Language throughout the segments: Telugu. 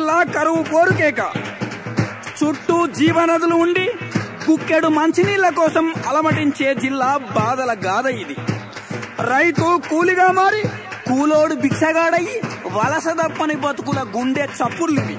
జిల్లా కరువు పోరుకేక చుట్టూ జీవనదులు ఉండి కుక్కెడు మంచినీళ్ల కోసం అలమటించే జిల్లా బాధల గాథ ఇది రైతు కూలిగా మారి కూలోడు భిక్షగాడయి వలస దప్పని బతుకుల గుండె చప్పుర్లివి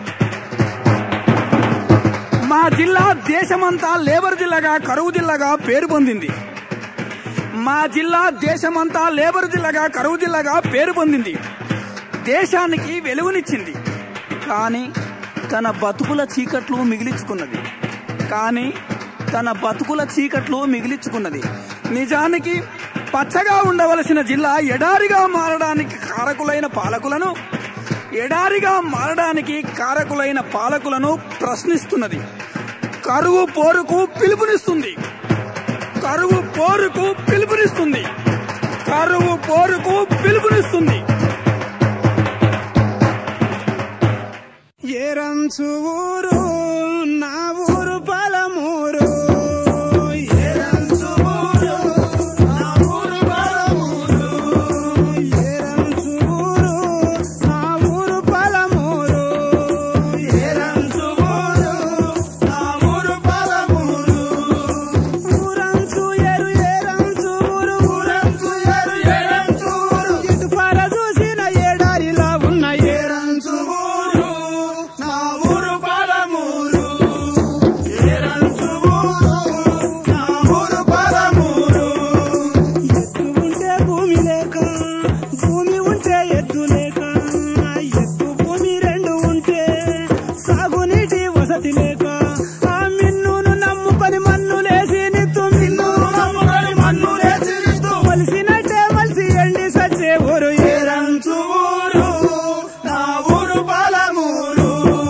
మా జిల్లా దేశమంతా లేబర్ జిల్లాగా కరువు జిల్లాగా పేరు పొందింది మా జిల్లా దేశమంతా లేబర్ జిల్లాగా కరువు జిల్లాగా పేరు పొందింది దేశానికి వెలుగునిచ్చింది కానీ తన బతుకుల చీకట్లు మిగిలించుకున్నది కానీ తన బతుకుల చీకట్లు మిగిలించుకున్నది నిజానికి పచ్చగా ఉండవలసిన జిల్లా ఎడారిగా మారడానికి కారకులైన పాలకులను ఎడారిగా మారడానికి కారకులైన పాలకులను ప్రశ్నిస్తున్నది కరువు పోరుకు పిలుపునిస్తుంది కరువు పోరుకు పిలుపునిస్తుంది కరువు పోరుకు పిలుపునిస్తుంది ఏరంచు ఊరు నా ఊరు పలమూరు ఏరంచు ఊరు నా ఊరు పలమూరు ఏరంచు ఊరు నా ఊరు పలమూరు ఏరంచు ఊరు నా ఊరు పలమూరు ఊరంచు ఎరు ఏరంచు ఊరు ఊరంచు ఎరు ఏరంచు ఊరు ఇటు పర చూసిన ఏడారిలా ఉన్న ఏరంచు ఊరు నా ఊరు పలమూరు ఏరంచు ఊరు నా ఊరు పలమూరు ఎత్తు ఉంటే భూమి లేక భూమి ఉంటే ఎత్తు లేక ఎత్తు భూమి రెండు ఉంటే సాగునీటి వసతి లేక ఆ మిన్నును నమ్ముకొని మన్ను లేసి నిత్తు మిన్నును నమ్ముకొని మన్ను లేసి నిత్తు మలిసినట్టే మలిసి ఎండి సచ్చే ఊరు ఏరంచు ఊరు నా ఊరు పాలమూరు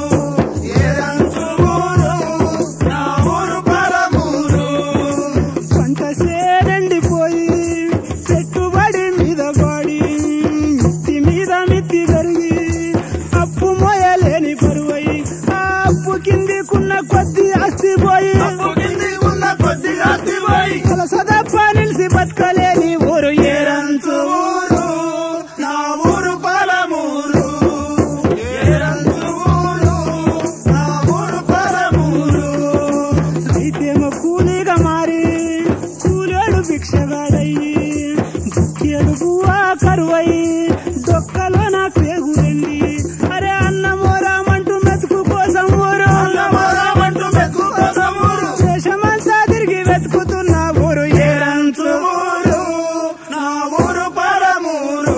ఏరంచు ఊరు నా ఊరు పాలమూరు పంట సేరండిపోయి పెట్టుబడి మీద పడి మిత్తి మీద మిత్తి పెరిగి అప్పు మోయలేని పరువై ఆ అప్పు కిందికున్న కొద్ది ఆస్తి పోయి అప్పు కిందికున్న కొద్ది ఆస్తి పోయి సదప్ప నిలిసి బతకలేని ఊరు ఏరంచు ఊరు నా ఊరు పాలమూరు ఏరంచు ఊరు నా ఊరు పాలమూరు రైతేమో కూలీగా మారి కూలేడు భిక్షగాడయ్యి బుక్కేడు పువ్వా కరువయి డొక్కలో నా పేగురండి అరే అన్నమోరామంటూ మెతుకు కోసం ఊరు అన్నమోరామంటూ మెతుకు కోసం ఊరు దేశమంతా తిరిగి వెతుకుతున్న ఊరు ఏరంచు ఊరు నా ఊరు పరమూరు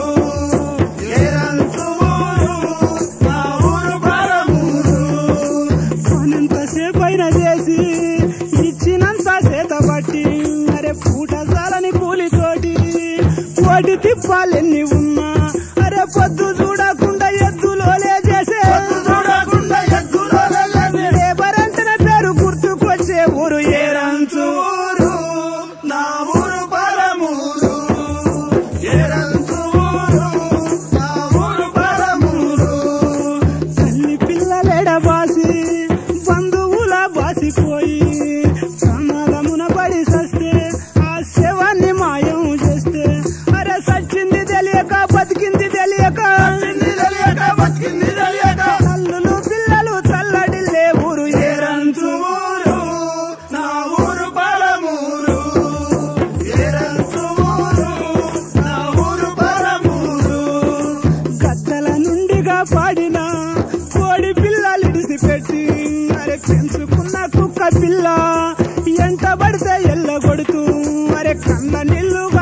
ఏరంచు ఊరు నా ఊరు పరమూరు పనంతసేపు అయినా చేసి ఇచ్చినంత చేత పట్టి అరే పూట చాలని కూలితోటి కోటి తిప్పాలెన్ని ఉన్నా అరే పొద్దు చూడకుండా ఎద్దులోలే చేసే చూడకుండా ఎద్దులోలే చేసే లేబర్ అంటన పేరు గుర్తుకొచ్చే ఊరు ఏరంచు ఊరు నా ఊరు పరమూరు ఏరంచు ఊరు నా ఊరు పరమూరు తల్లి పిల్లలేడ బాసి బంధువుల బాసిపోయి ప్రమాదమున పడి సస్తే ఆ శవాన్ని మాయం చేస్తే అరే సచ్చింది తెలియక బతికింది తెలియక తెలియక బతికింది తెలియక తల్లులు పిల్లలు చల్లడిల్లే ఊరు ఏరంచు ఊరు నా ఊరు పలమూరు ఏరంచు ఊరు నా ఊరు పలమూరు గద్దల నుండిగా పాడిన కోడి పిల్లలిడిసి పెట్టి అరే పెంచుకున్న కుక్క పిల్ల ఎంట పడితే ఎల్ల కొడుతూ అరే కన్న నీళ్లు